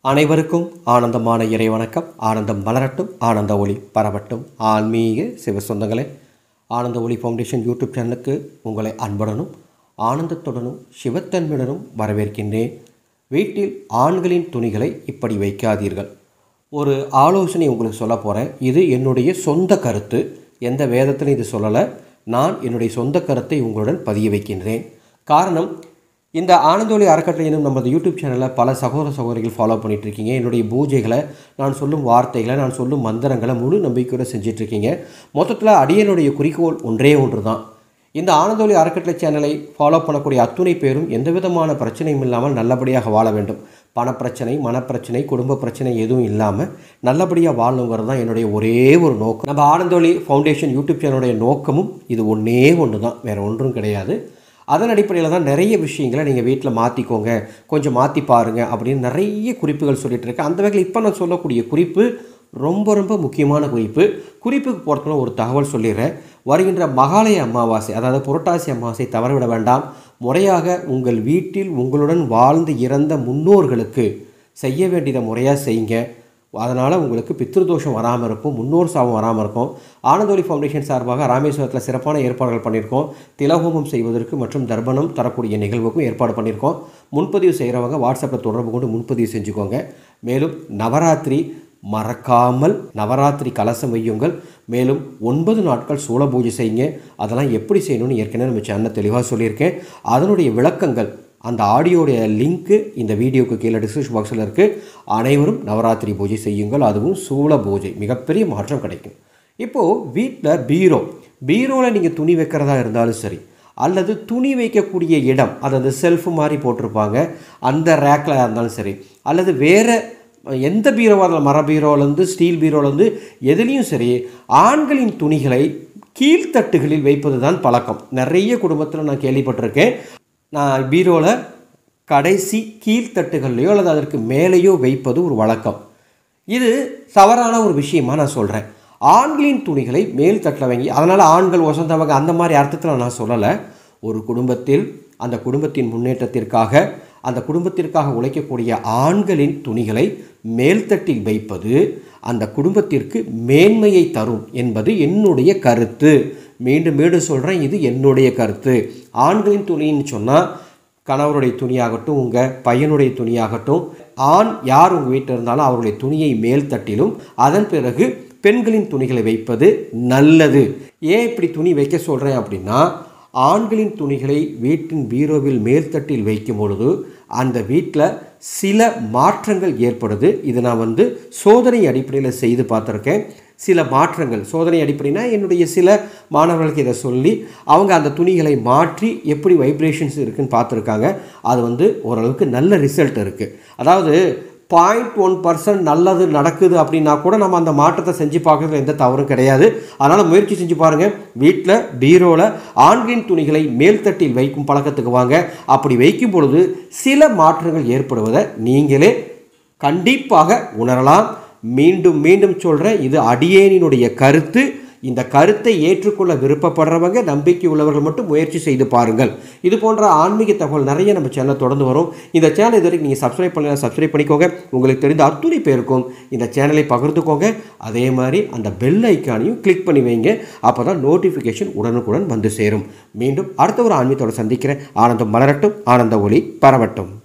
அனைவருக்கும் ஆனந்தமான இறை வணக்கம் ஆனந்தம் மலரட்டும் ஆனந்த ஒளி பரவட்டும் ஆன்மீக சிவ சொந்தங்களே ஆனந்த ஒளி ஃபவுண்டேஷன் யூடியூப் சேனலுக்கு உங்களை அன்புடனும் ஆனந்தத்துடனும் சிவத்தன்மையுடனும் வரவேற்கின்றேன் வீட்டில் ஆண்களின் துணிகளை இப்படி வைக்காதீர்கள் ஒரு ஆலோசனை உங்களுக்கு சொல்ல போகிறேன் இது என்னுடைய சொந்த கருத்து எந்த வேதத்திலும் இது சொல்லலை நான் என்னுடைய சொந்த கருத்தை உங்களுடன் பதிய வைக்கின்றேன் காரணம் இந்த ஆனந்தோலி அறக்கட்டளை எனும் நமது யூடியூப் சேனலில் பல சகோதர சகோதரிகள் ஃபாலோ பண்ணிட்டு இருக்கீங்க என்னுடைய பூஜைகளை நான் சொல்லும் வார்த்தைகளை நான் சொல்லும் மந்திரங்களை முழு நம்பிக்கையோடு செஞ்சுட்டு இருக்கீங்க மொத்தத்தில் அடியனுடைய குறிக்கோள் ஒன்றே ஒன்று தான் இந்த ஆனந்தோலி அறக்கட்டளை சேனலை ஃபாலோ பண்ணக்கூடிய அத்துணை பேரும் எந்த விதமான பிரச்சனையும் இல்லாமல் நல்லபடியாக வாழ வேண்டும் பணப்பிரச்சனை மனப்பிரச்சனை குடும்ப பிரச்சனை எதுவும் இல்லாமல் நல்லபடியாக வாழணுங்கிறது தான் என்னுடைய ஒரே ஒரு நோக்கம் நம்ம ஆனந்தோலி ஃபவுண்டேஷன் யூடியூப் சேனலுடைய நோக்கமும் இது ஒன்றே ஒன்று தான் வேறு ஒன்றும் கிடையாது அதன் அடிப்படையில் தான் நிறைய விஷயங்களை நீங்கள் வீட்டில் மாற்றிக்கோங்க கொஞ்சம் மாற்றி பாருங்கள் அப்படின்னு நிறைய குறிப்புகள் சொல்லிட்டு இருக்கேன் அந்த வகையில் இப்போ நான் சொல்லக்கூடிய குறிப்பு ரொம்ப ரொம்ப முக்கியமான குறிப்பு குறிப்புக்கு போகிறதுக்குள்ள ஒரு தகவல் சொல்லிடுறேன் வருகின்ற மகாலய அமாவாசை அதாவது புரட்டாசி அமாவாசை தவறவிட வேண்டாம் முறையாக உங்கள் வீட்டில் உங்களுடன் வாழ்ந்து இறந்த முன்னோர்களுக்கு செய்ய வேண்டியதை முறையாக செய்யுங்க அதனால் உங்களுக்கு பித்ருதோஷம் வராமல் இருக்கும் முன்னோர் சாபம் வராமல் இருக்கும் ஆனந்தோலி ஃபவுண்டேஷன் சார்பாக ராமேஸ்வரத்தில் சிறப்பான ஏற்பாடுகள் பண்ணியிருக்கோம் திலஹோமம் செய்வதற்கு மற்றும் தர்ப்பணம் தரக்கூடிய நிகழ்வுக்கும் ஏற்பாடு பண்ணியிருக்கோம் முன்பதிவு செய்கிறவங்க வாட்ஸ்அப்பில் தொடர்பு கொண்டு முன்பதிவு செஞ்சுக்கோங்க மேலும் நவராத்திரி மறக்காமல் நவராத்திரி கலசம் வையுங்கள் மேலும் ஒன்பது நாட்கள் சூழ பூஜை செய்யுங்க அதெல்லாம் எப்படி செய்யணும்னு ஏற்கனவே நம்ம சேனல் தெளிவாக சொல்லியிருக்கேன் அதனுடைய விளக்கங்கள் அந்த ஆடியோடைய லிங்க்கு இந்த வீடியோக்கு கீழே டிஸ்கிரிப்ஷன் பாக்ஸில் இருக்குது அனைவரும் நவராத்திரி பூஜை செய்யுங்கள் அதுவும் சூழ பூஜை மிகப்பெரிய மாற்றம் கிடைக்கும் இப்போது வீட்டில் பீரோ பீரோவில் நீங்கள் துணி வைக்கிறதா இருந்தாலும் சரி அல்லது துணி வைக்கக்கூடிய இடம் அதாவது செல்ஃப் மாதிரி போட்டிருப்பாங்க அந்த ரேக்கில் இருந்தாலும் சரி அல்லது வேறு எந்த பீரோவாக இருந்தாலும் மர பீரோலேருந்து ஸ்டீல் பீரோலேருந்து எதுலேயும் சரி ஆண்களின் துணிகளை கீழ்த்தட்டுகளில் வைப்பது தான் பழக்கம் நிறைய குடும்பத்தில் நான் கேள்விப்பட்டிருக்கேன் நான் பீரோவில் கடைசி கீழ்த்தட்டுகள்லையோ அல்லது அதற்கு மேலேயோ வைப்பது ஒரு வழக்கம் இது தவறான ஒரு விஷயமா நான் சொல்கிறேன் ஆண்களின் துணிகளை மேல் தட்டில் வாங்கி அதனால் ஆண்கள் வசந்தவங்க அந்த மாதிரி அர்த்தத்தில் நான் சொல்லலை ஒரு குடும்பத்தில் அந்த குடும்பத்தின் முன்னேற்றத்திற்காக அந்த குடும்பத்திற்காக உழைக்கக்கூடிய ஆண்களின் துணிகளை மேல்தட்டில் வைப்பது அந்த குடும்பத்திற்கு மேன்மையை தரும் என்பது என்னுடைய கருத்து மீண்டும் மீண்டும் சொல்கிறேன் இது என்னுடைய கருத்து ஆண்களின் துணின்னு சொன்னால் கணவருடைய துணியாகட்டும் உங்கள் பையனுடைய துணியாகட்டும் ஆண் யார் உங்கள் வீட்டில் இருந்தாலும் அவருடைய துணியை மேல் தட்டிலும் அதன் பிறகு பெண்களின் துணிகளை வைப்பது நல்லது ஏன் இப்படி துணி வைக்க சொல்கிறேன் அப்படின்னா ஆண்களின் துணிகளை வீட்டின் பீரோவில் மேல்தட்டில் வைக்கும் பொழுது அந்த வீட்டில் சில மாற்றங்கள் ஏற்படுது இது நான் வந்து சோதனை அடிப்படையில் செய்து பார்த்துருக்கேன் சில மாற்றங்கள் சோதனை அடிப்படைனா என்னுடைய சில மாணவர்களுக்கு இதை சொல்லி அவங்க அந்த துணிகளை மாற்றி எப்படி வைப்ரேஷன்ஸ் இருக்குன்னு பார்த்துருக்காங்க அது வந்து ஓரளவுக்கு நல்ல ரிசல்ட் இருக்குது அதாவது பாயிண்ட் ஒன் பர்சன்ட் நல்லது நடக்குது அப்படின்னா கூட நம்ம அந்த மாற்றத்தை செஞ்சு பார்க்கறதுல எந்த தவறும் கிடையாது அதனால் முயற்சி செஞ்சு பாருங்கள் வீட்டில் பீரோவில் ஆண்களின் துணிகளை மேல்தட்டில் வைக்கும் பழக்கத்துக்கு வாங்க அப்படி வைக்கும் பொழுது சில மாற்றங்கள் ஏற்படுவதை நீங்களே கண்டிப்பாக உணரலாம் மீண்டும் மீண்டும் சொல்கிறேன் இது அடியேனினுடைய கருத்து இந்த கருத்தை ஏற்றுக்கொள்ள விருப்பப்படுறவங்க நம்பிக்கை உள்ளவர்கள் மட்டும் முயற்சி செய்து பாருங்கள் இது போன்ற ஆன்மீக தகவல் நிறைய நம்ம சேனலில் தொடர்ந்து வரும் இந்த சேனல் இது வரைக்கும் நீங்கள் சப்ஸ்கிரைப் பண்ணலாம் சப்ஸ்கிரைப் பண்ணிக்கோங்க உங்களுக்கு தெரிந்த அத்துணை பேருக்கும் இந்த சேனலை பகிர்ந்துக்கோங்க அதே மாதிரி அந்த பெல் ஐக்கானையும் கிளிக் பண்ணி வைங்க அப்போ தான் நோட்டிஃபிகேஷன் உடனுக்குடன் வந்து சேரும் மீண்டும் அடுத்த ஒரு ஆன்மீகத்தோட சந்திக்கிறேன் ஆனந்தம் மலரட்டும் ஆனந்த ஒளி பரவட்டும்